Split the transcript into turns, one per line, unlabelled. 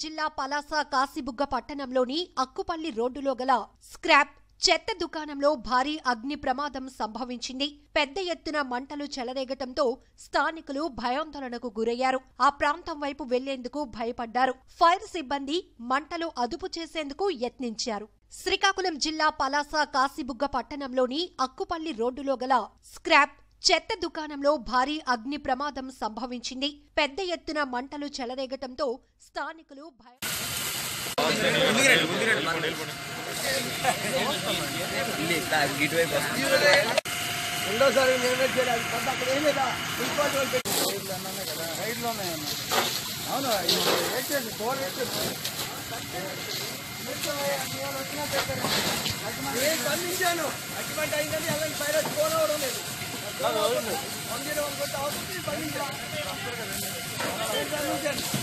జిల్లా పలాస కాశీబుగ్గ పట్టణంలోని అక్కుపల్లి రోడ్డులో గల స్క్రాప్ చెత్త దుకాణంలో భారీ అగ్ని ప్రమాదం సంభవించింది పెద్ద ఎత్తున మంటలు చెలరేగటంతో స్థానికులు భయాందోళనకు గురయ్యారు ఆ ప్రాంతం వైపు వెళ్లేందుకు భయపడ్డారు ఫైర్ సిబ్బంది మంటలు అదుపు చేసేందుకు యత్నించారు శ్రీకాకుళం జిల్లా పలాస కాశీబుగ్గ పట్టణంలోని అక్కుపల్లి రోడ్డులో గల స్క్రాప్ చెత్త దుకాణంలో భారీ అగ్ని ప్రమాదం సంభవించింది పెద్ద ఎత్తున మంటలు చెలరేగటంతో స్థానికులు భయ
రెండోసారి నేనే చేయాలి కొంత అక్కడ ఏం లేదా మున్సిపాలిటీ వాళ్ళు పెట్టి రైడ్లో ఉన్నాయన్న అవును ఇది వేసేయండి డోర్ వేసేయండి నేను స్పందించాను అగ్గిమంట అయిందని అలాంటి ఫైర్ వచ్చి ఫోన్ అవ్వడం లేదు వన్ జీరో వన్ కొట్టి అవసరం స్పందించాను నేను స్పందించాను